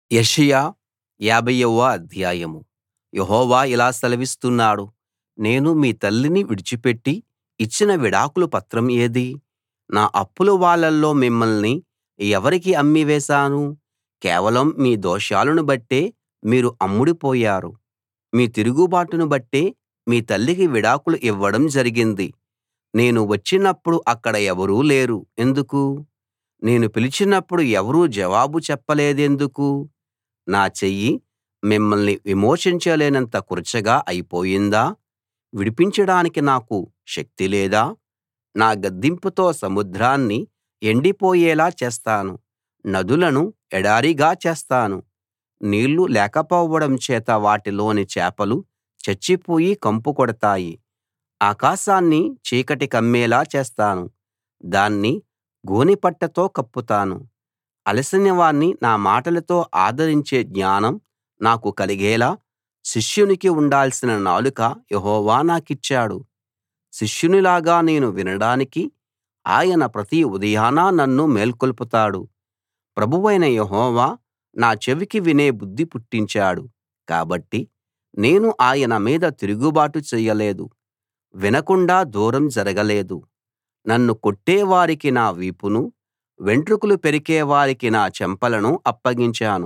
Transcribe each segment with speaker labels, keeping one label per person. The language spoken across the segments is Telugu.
Speaker 1: యెషయా యాభైవ అధ్యాయం యెహోవా ఇలా సెలవిస్తున్నాడు నేను మీ తల్లిని విడిచిపెట్టి ఇచ్చిన విడాకుల పత్రం ఏది నా అప్పుల వాళ్ళలో మిమ్మల్ని ఎవరికి అమ్మివేశాను కేవలం మీ దోషాలను బట్టే మీరు అమ్ముడుపోయారు మీ తిరుగుబాటును బట్టే మీ తల్లికి విడాకులు ఇవ్వడం జరిగింది నేను వచ్చినప్పుడు అక్కడ ఎవరూ లేరు ఎందుకు నేను పిలిచినప్పుడు ఎవరూ జవాబు చెప్పలేదెందుకు నా చెయ్యి మిమ్మల్ని విమోచించలేనంత కురచగా అయిపోయిందా విడిపించడానికి నాకు శక్తి లేదా నా గద్దింపుతో సముద్రాన్ని ఎండిపోయేలా చేస్తాను నదులను ఎడారిగా చేస్తాను నీళ్లు లేకపోవడం చేత వాటిలోని చేపలు చచ్చిపోయి కంపు కొడతాయి ఆకాశాన్ని చీకటి కమ్మేలా చేస్తాను దాన్ని గోనెపట్టతో కప్పుతాను అలసిన వాణ్ణి నా మాటలతో ఆదరించే జ్ఞానం నాకు కలిగేలా శిష్యునికి ఉండాల్సిన నాలుక యెహోవా నాకిచ్చాడు శిష్యునిలాగా నేను వినడానికి ఆయన ప్రతి ఉదయాన నన్ను మేల్కొల్పుతాడు ప్రభువైన యెహోవా నా చెవికి వినే బుద్ధి పుట్టించాడు కాబట్టి నేను ఆయన మీద తిరుగుబాటు చెయ్యలేదు వినకుండా దూరం జరగలేదు నన్ను కొట్టేవారికి నా వీపును వెంట్రుకలు పెరికే వారికి నా చెంపలను అప్పగించాను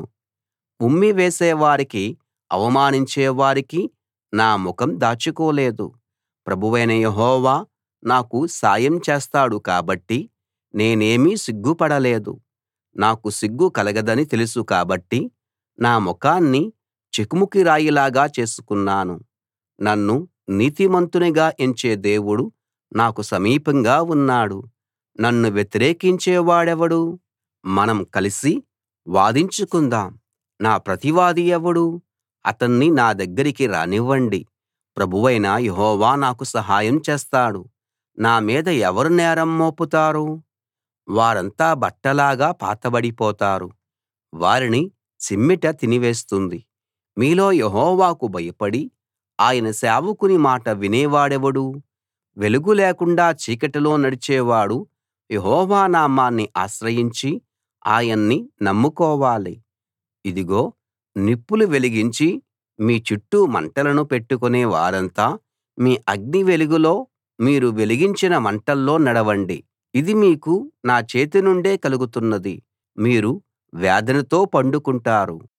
Speaker 1: ఉమ్మివేసేవారికి అవమానించే వారికి నా ముఖం దాచుకోలేదు ప్రభువైన యెహోవా నాకు సాయం చేస్తాడు కాబట్టి నేనేమీ సిగ్గుపడలేదు నాకు సిగ్గు కలగదని తెలుసు కాబట్టి నా ముఖాన్ని చెకుముకి రాయిలాగా చేసుకున్నాను నన్ను నీతిమంతునిగా ఎంచే దేవుడు నాకు సమీపంగా ఉన్నాడు నన్ను వ్యతిరేకించే వాడెవడు మనం కలిసి వాదించుకుందాం నా ప్రతివాది ఎవడు అతన్ని నా దగ్గరికి రానివ్వండి ప్రభువైన యెహోవా నాకు సహాయం చేస్తాడు నా మీద ఎవరు నేరం మోపుతారు వారంతా బట్టలాగా పాతబడిపోతారు వారిని చిమ్మెట తినివేస్తుంది మీలో యెహోవాకు భయపడి ఆయన సేవకుని మాట వినేవాడెవడు వెలుగు లేకుండా చీకటిలో నడిచేవాడు యెహోవా నామాన్ని ఆశ్రయించి ఆయన్ని నమ్ముకోవాలి ఇదిగో నిప్పులు వెలిగించి మీ చుట్టూ మంటలను పెట్టుకునే వారంతా మీ అగ్ని వెలుగులో మీరు వెలిగించిన మంటల్లో నడవండి ఇది మీకు నా చేతి నుండే కలుగుతున్నది మీరు వేదనతో పండుకుంటారు